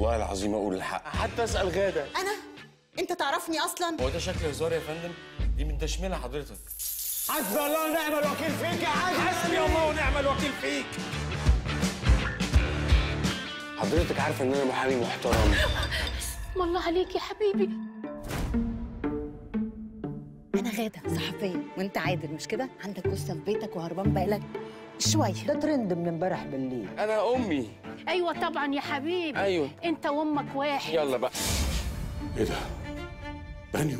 والله العظيم اقول الحق حتى اسال غاده انا انت تعرفني اصلا هو ده شكل هزار يا فندم دي من تشميله حضرتك حسبي الله ونعم الوكيل فيك يا عادل حسبي الله ونعم الوكيل فيك حضرتك عارفه ان انا محامي محترم اسم الله عليك يا حبيبي انا غاده صحفيه وانت عادل مش كده عندك جثه في بيتك وهربان بقالك شويه ده ترند من امبارح بالليل انا امي ايوه طبعا يا حبيبي أيوة. انت وامك واحد يلا بقى ايه ده؟ بانيو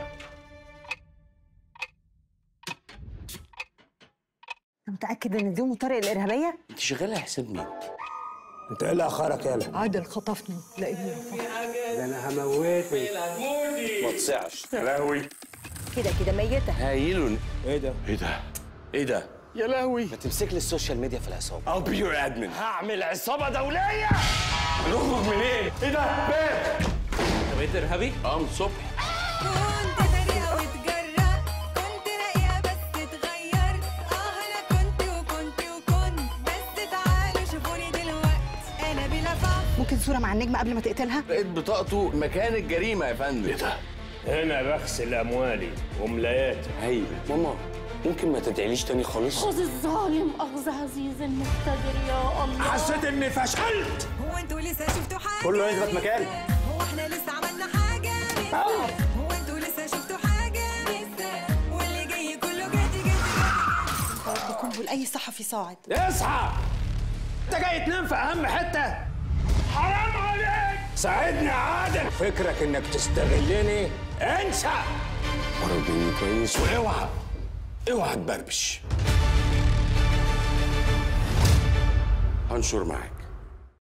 انت متاكد ان دي ام طارق الارهابيه انت شغاله حساب مين انت ايه اللي اخرك يالا عادل خطفني لاني ده انا هموتك ما تصعش يا لهوي كده كده ميته هايلون ايه ده ايه ده؟ ايه ده يا لهوي ما تمسك لي السوشيال ميديا في العصابه I'll be your admin هعمل عصابه دوليه هنخرج منين ايه ده باب انت بقيت ارهابي؟ اه من الصبح كنت بريئة واتجرأ كنت راقية بس اتغيرت اه انا كنت وكنت وكنت بس تعالوا شوفوني دلوقتي انا بلا فخر ممكن صوره مع النجمه قبل ما تقتلها لقيت بطاقته مكان الجريمه يا فندم ايه ده هنا بغسل اموالي وملاياتي هايل ماما ممكن ما تدعيليش تاني خالص خذ الظالم اخذ عزيز المقتدر يا الله حسيت اني فشلت هو انتوا لسه شفتوا حاجة كله يثبت مكانه. هو احنا لسه عملنا حاجة لسه هو انتوا لسه شفتوا حاجة لسه واللي جاي كله جدي جدي جدي بكون لاي صحفي صاعد اصحى انت جاي تنام في اهم حته حرام عليك ساعدني يا عادل فكرك انك تستغلني انسى قرب مني كويس اوعى اوعى تبربش هنشر معاك